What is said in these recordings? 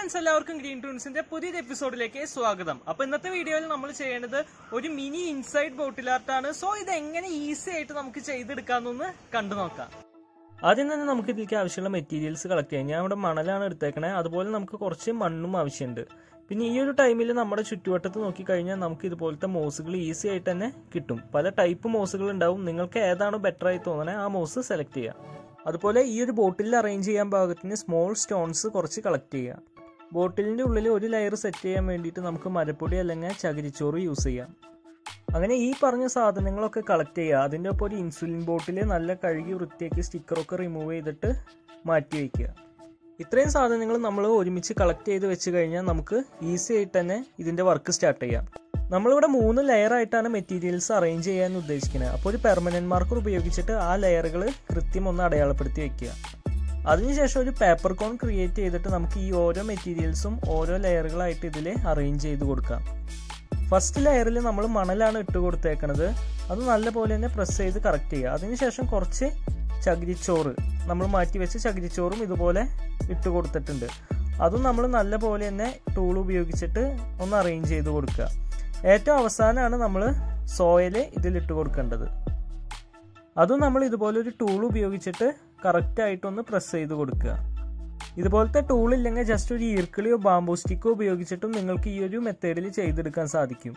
friends എല്ലാവർക്കും green ടൂൺസിന്റെ പുതിയൊരു എപ്പിസോഡിലേക്ക് സ്വാഗതം അപ്പൊ ഇന്നത്തെ വീഡിയോയിൽ നമ്മൾ ചെയ്യേണ്ടത് ഒരു മിനി ഇൻസൈഡ് ബോട്ടിൽ ആർട്ടാണ് സോ ഇത് എങ്ങനെ ഈസി ആയിട്ട് നമുക്ക് ചെയ്തെടുക്കാന്നൊന്ന് കണ്ടു നോക്കാം ആദ്യം തന്നെ നമുക്ക് ഇതിലേക്ക് ആവശ്യമുള്ള മെറ്റീരിയൽസ് കളക്ട് ചെയ്യാം ഞാൻ ഇവിടെ മണലാണ് എടുത്തേക്കണേ അതുപോലെ നമുക്ക് കുറച്ച് മണ്ണും ആവശ്യമുണ്ട് പിന്നെ ഈ ഒരു ടൈമിൽ നമ്മുടെ ചുറ്റുവട്ടത്ത് നോക്കിക്കഴിഞ്ഞാൽ നമുക്ക് ഇതുപോലത്തെ മോസുകൾ ഈസി ആയിട്ട് തന്നെ കിട്ടും പല ടൈപ്പ് മോസുകൾ ഉണ്ടാവും നിങ്ങൾക്ക് ഏതാണോ ബെറ്റർ ആയി തോന്നണേ ആ മോസ് സെലക്ട് ചെയ്യാം അതുപോലെ ഈ ഒരു ബോട്ടിലിൽ അറേഞ്ച് ചെയ്യാൻ പാകത്തിന് സ്മോൾ സ്റ്റോൺസ് കുറച്ച് കളക്ട് ചെയ്യുക ബോട്ടിലിൻ്റെ ഉള്ളിൽ ഒരു ലെയർ സെറ്റ് ചെയ്യാൻ വേണ്ടിയിട്ട് നമുക്ക് മരപ്പൊടി അല്ലെങ്കിൽ ചകിരിച്ചോറ് യൂസ് ചെയ്യാം അങ്ങനെ ഈ പറഞ്ഞ സാധനങ്ങളൊക്കെ കളക്ട് ചെയ്യുക അതിൻ്റെ ഒപ്പം ഒരു ഇൻസുലിൻ ബോട്ടിൽ നല്ല കഴുകി വൃത്തിയാക്കി സ്റ്റിക്കറൊക്കെ റിമൂവ് ചെയ്തിട്ട് മാറ്റി വയ്ക്കുക ഇത്രയും സാധനങ്ങൾ നമ്മൾ ഒരുമിച്ച് കളക്ട് ചെയ്ത് വെച്ച് കഴിഞ്ഞാൽ നമുക്ക് ഈസി ആയിട്ട് തന്നെ ഇതിൻ്റെ വർക്ക് സ്റ്റാർട്ട് ചെയ്യാം നമ്മളിവിടെ മൂന്ന് ലെയർ ആയിട്ടാണ് മെറ്റീരിയൽസ് അറേഞ്ച് ചെയ്യാൻ ഉദ്ദേശിക്കുന്നത് അപ്പോൾ ഒരു പെർമനൻറ്റ് മാർക്കർ ഉപയോഗിച്ചിട്ട് ആ ലെയറുകൾ കൃത്യം ഒന്ന് അടയാളപ്പെടുത്തി വെക്കുക അതിനുശേഷം ഒരു പേപ്പർ കോൺ ക്രിയേറ്റ് ചെയ്തിട്ട് നമുക്ക് ഈ ഓരോ മെറ്റീരിയൽസും ഓരോ ലെയറുകളായിട്ട് ഇതിൽ അറേഞ്ച് ചെയ്ത് കൊടുക്കാം ഫസ്റ്റ് ലെയറിൽ നമ്മൾ മണലാണ് ഇട്ട് കൊടുത്തേക്കണത് അത് നല്ലപോലെ തന്നെ പ്രസ് ചെയ്ത് കറക്റ്റ് ചെയ്യുക അതിനുശേഷം കുറച്ച് ചകിരിച്ചോറ് നമ്മൾ മാറ്റി വെച്ച് ചകിരിച്ചോറും ഇതുപോലെ ഇട്ട് കൊടുത്തിട്ടുണ്ട് അതും നമ്മൾ നല്ലപോലെ തന്നെ ടൂൾ ഉപയോഗിച്ചിട്ട് ഒന്ന് അറേഞ്ച് ചെയ്ത് കൊടുക്കുക ഏറ്റവും അവസാനമാണ് നമ്മൾ സോയില് ഇതിലിട്ട് കൊടുക്കേണ്ടത് അതും നമ്മൾ ഇതുപോലെ ഒരു ടൂൾ ഉപയോഗിച്ചിട്ട് കറക്റ്റായിട്ടൊന്ന് പ്രസ് ചെയ്ത് കൊടുക്കുക ഇതുപോലത്തെ ടൂൾ ഇല്ലെങ്കിൽ ജസ്റ്റ് ഒരു ഈർക്കിളിയോ ബാംബോ സ്റ്റിക്കോ ഉപയോഗിച്ചിട്ടും നിങ്ങൾക്ക് ഈ ഒരു മെത്തേഡിൽ ചെയ്തെടുക്കാൻ സാധിക്കും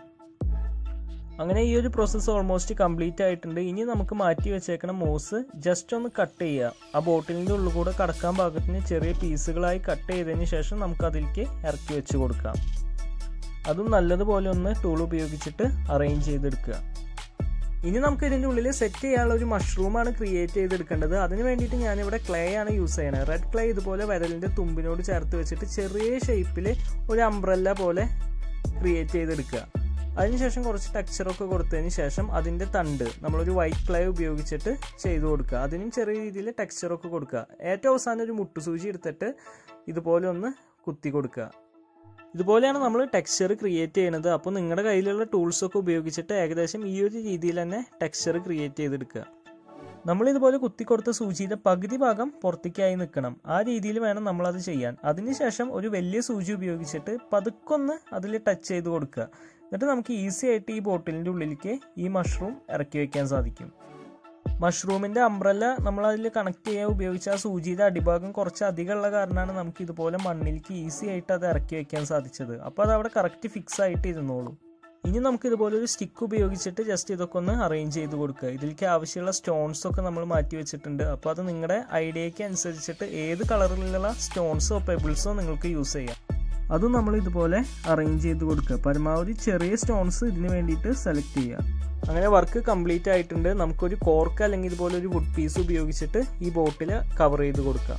അങ്ങനെ ഈ ഒരു പ്രോസസ്സ് ഓൾമോസ്റ്റ് കംപ്ലീറ്റ് ആയിട്ടുണ്ട് ഇനി നമുക്ക് മാറ്റി വെച്ചേക്കണ മോസ് ജസ്റ്റ് ഒന്ന് കട്ട് ചെയ്യുക ആ ബോട്ടിലിൻ്റെ ഉള്ളിൽ കൂടെ കടക്കാൻ പാകത്തിന് ചെറിയ പീസുകളായി കട്ട് ചെയ്തതിന് ശേഷം നമുക്ക് അതിലേക്ക് ഇറക്കി വെച്ച് കൊടുക്കാം അതും നല്ലതുപോലെ ഒന്ന് ടൂൾ ഉപയോഗിച്ചിട്ട് അറേഞ്ച് ചെയ്തെടുക്കുക ഇനി നമുക്ക് ഇതിൻ്റെ ഉള്ളിൽ സെറ്റ് ചെയ്യാനുള്ള ഒരു മഷ്റൂമാണ് ക്രിയേറ്റ് ചെയ്തെടുക്കേണ്ടത് അതിന് വേണ്ടിയിട്ട് ഞാനിവിടെ ക്ലേ ആണ് യൂസ് ചെയ്യണത് റെഡ് ക്ലേ ഇതുപോലെ വിരലിൻ്റെ തുമ്പിനോട് ചേർത്ത് വെച്ചിട്ട് ചെറിയ ഷേപ്പിൽ ഒരു അംബ്രല്ല പോലെ ക്രിയേറ്റ് ചെയ്തെടുക്കുക അതിനുശേഷം കുറച്ച് ടെക്സ്ചറൊക്കെ കൊടുത്തതിന് ശേഷം അതിൻ്റെ തണ്ട് നമ്മളൊരു വൈറ്റ് ക്ലേ ഉപയോഗിച്ചിട്ട് ചെയ്തു കൊടുക്കുക അതിനും ചെറിയ രീതിയിൽ ടെക്സ്ചറൊക്കെ കൊടുക്കുക ഏറ്റവും അവസാനം ഒരു മുട്ടുസൂചി എടുത്തിട്ട് ഇതുപോലെ ഒന്ന് കുത്തി കൊടുക്കുക ഇതുപോലെയാണ് നമ്മൾ ടെക്സ്ചർ ക്രിയേറ്റ് ചെയ്യുന്നത് അപ്പോൾ നിങ്ങളുടെ കയ്യിലുള്ള ടൂൾസൊക്കെ ഉപയോഗിച്ചിട്ട് ഏകദേശം ഈ ഒരു രീതിയിൽ തന്നെ ടെക്സ്ചർ ക്രിയേറ്റ് ചെയ്തെടുക്കുക നമ്മൾ ഇതുപോലെ കുത്തിക്കൊടുത്ത സൂചിയുടെ പകുതി ഭാഗം പുറത്തേക്കായി നിൽക്കണം ആ രീതിയിൽ വേണം നമ്മളത് ചെയ്യാൻ അതിനുശേഷം ഒരു വലിയ സൂചി ഉപയോഗിച്ചിട്ട് പതുക്കൊന്ന് അതിൽ ടച്ച് ചെയ്ത് കൊടുക്കുക എന്നിട്ട് നമുക്ക് ഈസി ആയിട്ട് ഈ ബോട്ടിലിൻ്റെ ഉള്ളിലേക്ക് ഈ മഷ്റൂം ഇറക്കി വയ്ക്കാൻ സാധിക്കും മഷ്റൂമിൻ്റെ അംബ്രല്ല നമ്മൾ അതിൽ കണക്ട് ചെയ്യാൻ ഉപയോഗിച്ച ആ സൂചിയുടെ അടിഭാഗം കുറച്ച് അധികമുള്ള കാരണമാണ് നമുക്ക് ഇതുപോലെ മണ്ണിലേക്ക് ഈസി ആയിട്ട് അത് ഇറക്കി വെക്കാൻ സാധിച്ചത് അപ്പോൾ അത് അവിടെ കറക്റ്റ് ഫിക്സ് ആയിട്ട് ഇരുന്നോളും ഇനി നമുക്ക് ഇതുപോലെ ഒരു സ്റ്റിക്ക് ഉപയോഗിച്ചിട്ട് ജസ്റ്റ് ഇതൊക്കെ ഒന്ന് അറേഞ്ച് ചെയ്ത് കൊടുക്കുക ഇതിലേക്ക് ആവശ്യമുള്ള സ്റ്റോൺസ് ഒക്കെ നമ്മൾ മാറ്റി വെച്ചിട്ടുണ്ട് അപ്പോൾ അത് നിങ്ങളുടെ ഐഡിയയ്ക്ക് അനുസരിച്ചിട്ട് ഏത് കളറിലുള്ള സ്റ്റോൺസോ പെബിൾസോ നിങ്ങൾക്ക് യൂസ് ചെയ്യാം അതും നമ്മൾ ഇതുപോലെ അറേഞ്ച് ചെയ്ത് കൊടുക്കുക പരമാവധി ചെറിയ സ്റ്റോൺസ് ഇതിന് വേണ്ടിയിട്ട് സെലക്ട് ചെയ്യുക അങ്ങനെ വർക്ക് കംപ്ലീറ്റ് ആയിട്ടുണ്ട് നമുക്കൊരു കോർക്ക് അല്ലെങ്കിൽ ഇതുപോലെ ഒരു വുഡ് പീസ് ഉപയോഗിച്ചിട്ട് ഈ ബോട്ടിൽ കവർ ചെയ്ത് കൊടുക്കാം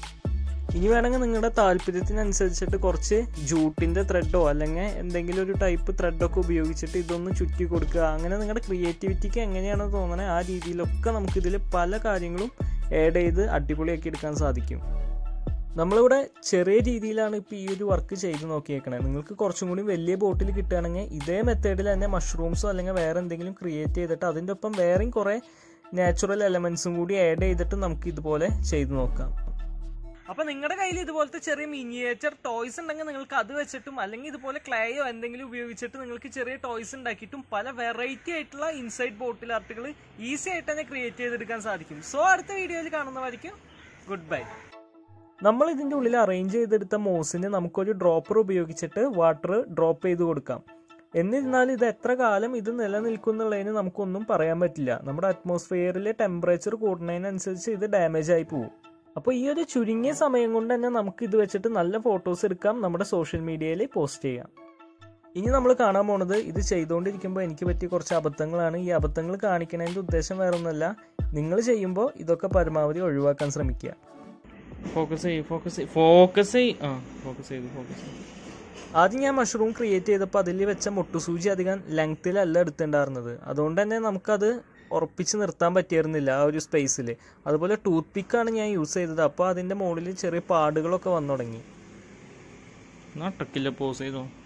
ഇനി വേണമെങ്കിൽ നിങ്ങളുടെ താല്പര്യത്തിനനുസരിച്ചിട്ട് കുറച്ച് ജൂട്ടിൻ്റെ ത്രെഡോ അല്ലെങ്കിൽ എന്തെങ്കിലും ഒരു ടൈപ്പ് ത്രെഡൊക്കെ ഉപയോഗിച്ചിട്ട് ഇതൊന്ന് ചുറ്റി കൊടുക്കുക അങ്ങനെ നിങ്ങളുടെ ക്രിയേറ്റിവിറ്റിക്ക് എങ്ങനെയാണോ തോന്നണേ ആ രീതിയിലൊക്കെ നമുക്കിതിൽ പല കാര്യങ്ങളും ആഡ് ചെയ്ത് അടിപൊളിയാക്കി എടുക്കാൻ സാധിക്കും നമ്മളിവിടെ ചെറിയ രീതിയിലാണ് ഇപ്പോൾ ഈ ഒരു വർക്ക് ചെയ്ത് നോക്കിയേക്കണേ നിങ്ങൾക്ക് കുറച്ചും കൂടി വലിയ ബോട്ടിൽ കിട്ടുകയാണെങ്കിൽ ഇതേ മെത്തേഡിൽ തന്നെ മഷ്റൂംസോ അല്ലെങ്കിൽ വേറെ എന്തെങ്കിലും ക്രിയേറ്റ് ചെയ്തിട്ട് അതിൻ്റെ ഒപ്പം വേറെയും കുറേ നാച്ചുറൽ എലമെൻസും കൂടി ആഡ് ചെയ്തിട്ട് നമുക്ക് ഇതുപോലെ ചെയ്ത് നോക്കാം അപ്പൊ നിങ്ങളുടെ കയ്യിൽ ഇതുപോലത്തെ ചെറിയ മിനിയേച്ചർ ടോയ്സ് ഉണ്ടെങ്കിൽ നിങ്ങൾക്ക് അത് വെച്ചിട്ടും അല്ലെങ്കിൽ ഇതുപോലെ ക്ലേയോ എന്തെങ്കിലും ഉപയോഗിച്ചിട്ട് നിങ്ങൾക്ക് ചെറിയ ടോയ്സ് ഉണ്ടാക്കിയിട്ടും പല വെറൈറ്റി ആയിട്ടുള്ള ഇൻസൈഡ് ബോട്ടിൽ ആർട്ടുകൾ ഈസി ആയിട്ട് തന്നെ ക്രിയേറ്റ് ചെയ്തെടുക്കാൻ സാധിക്കും സോ അടുത്ത വീഡിയോയിൽ കാണുന്നവരിക്കും ഗുഡ് ബൈ നമ്മൾ ഇതിൻ്റെ ഉള്ളിൽ അറേഞ്ച് ചെയ്തെടുത്ത മോസിന് നമുക്കൊരു ഡ്രോപ്പർ ഉപയോഗിച്ചിട്ട് വാട്ടർ ഡ്രോപ്പ് ചെയ്ത് കൊടുക്കാം എന്നിരുന്നാൽ ഇത് എത്ര കാലം ഇത് നിലനിൽക്കുന്നുള്ളതിന് നമുക്കൊന്നും പറയാൻ പറ്റില്ല നമ്മുടെ അറ്റ്മോസ്ഫിയറിലെ ടെമ്പറേച്ചർ കൂടുന്നതിനനുസരിച്ച് ഇത് ഡാമേജ് ആയി പോകും അപ്പോൾ ഈ ഒരു ചുരുങ്ങിയ സമയം കൊണ്ട് തന്നെ നമുക്ക് ഇത് വെച്ചിട്ട് നല്ല ഫോട്ടോസ് എടുക്കാം നമ്മുടെ സോഷ്യൽ മീഡിയയിൽ പോസ്റ്റ് ചെയ്യാം ഇനി നമ്മൾ കാണാൻ പോണത് ഇത് ചെയ്തുകൊണ്ടിരിക്കുമ്പോൾ എനിക്ക് പറ്റിയ കുറച്ച് അബദ്ധങ്ങളാണ് ഈ അബദ്ധങ്ങൾ കാണിക്കുന്നതിൻ്റെ ഉദ്ദേശം വേറൊന്നുമല്ല നിങ്ങൾ ചെയ്യുമ്പോൾ ഇതൊക്കെ പരമാവധി ഒഴിവാക്കാൻ ശ്രമിക്കുക ഫോക്കസ് ചെയ്യ് ഫോക്കസ് ചെയ്യ് ഫോക്കസ് ചെയ്യ് ആ ഫോക്കസ് ചെയ്തു ഫോക്കസ് ചെയ്തു ആദ്യം ഞാൻ മഷ്റൂം ക്രിയേറ്റ് ചെയ്തപ്പോൾ അതിൽ വെച്ച മുട്ടുസൂചി അധികം ലെങ്ത്തിലല്ല എടുത്തിട്ടുണ്ടായിരുന്നത് അതുകൊണ്ട് തന്നെ നമുക്കത് ഉറപ്പിച്ച് നിർത്താൻ പറ്റിയിരുന്നില്ല ആ ഒരു സ്പേസിൽ അതുപോലെ ടൂത്ത് പിക്കാണ് ഞാൻ യൂസ് ചെയ്തത് അപ്പോൾ അതിൻ്റെ മുകളിൽ ചെറിയ പാടുകളൊക്കെ വന്നു തുടങ്ങി നട്ടക്കില്ല പോസ് ചെയ്തോ